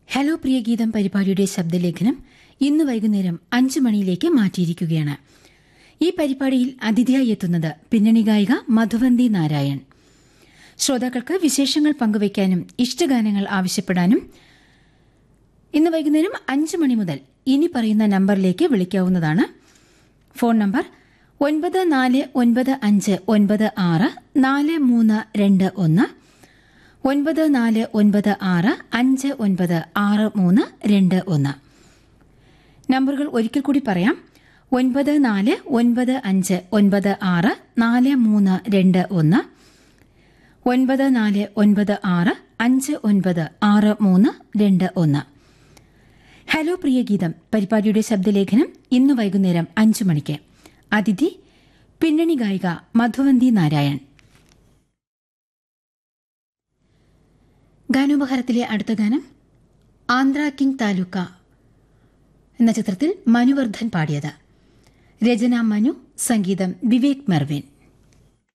hello പ്രിയ ഗീതം പരിപാടിയുടെ ശബ്ദലേഖനം ഇന്ന് വൈകുന്നേരം അഞ്ച് മണിയിലേക്ക് മാറ്റിയിരിക്കുകയാണ് ഈ പരിപാടിയിൽ അതിഥിയായി എത്തുന്നത് പിന്നണി ഗായിക മധുവന്തി നാരായൺ ശ്രോതാക്കൾക്ക് വിശേഷങ്ങൾ പങ്കുവയ്ക്കാനും ഇഷ്ടഗാനങ്ങൾ ആവശ്യപ്പെടാനും ഇന്ന് വൈകുന്നേരം അഞ്ച് മണി മുതൽ ഇനി പറയുന്ന നമ്പറിലേക്ക് വിളിക്കാവുന്നതാണ് ഫോൺ നമ്പർ ഒൻപത് നാല് ഒൻപത് അഞ്ച് ഒൻപത് ആറ് നാല് മൂന്ന് രണ്ട് ഒന്ന് ഒൻപത് നാല് ഒൻപത് ആറ് അഞ്ച് ഒൻപത് ആറ് മൂന്ന് രണ്ട് ഒന്ന് നമ്പറുകൾ ഒരിക്കൽ കൂടി പറയാം ഒൻപത് നാല് ഒൻപത് അഞ്ച് ഒൻപത് ആറ് നാല് മൂന്ന് രണ്ട് ഒന്ന് ഒൻപത് നാല് ഒൻപത് ആറ് അഞ്ച് ഒൻപത് ആറ് മൂന്ന് രണ്ട് ഒന്ന് ഹലോ പ്രിയ ഗീതം പരിപാടിയുടെ ശബ്ദലേഖനം ഇന്ന് വൈകുന്നേരം അഞ്ചു മണിക്ക് അതിഥി പിന്നണി ഗായിക മധുവന്തി നാരായൺ ഗാനോപഹാരത്തിലെ അടുത്ത ഗാനം ആന്ധ്ര കിങ് താലൂക്ക എന്ന ചിത്രത്തിൽ മനുവർദ്ധൻ പാടിയത് രചന മനു സംഗീതം വിവേക് മെർവിൻ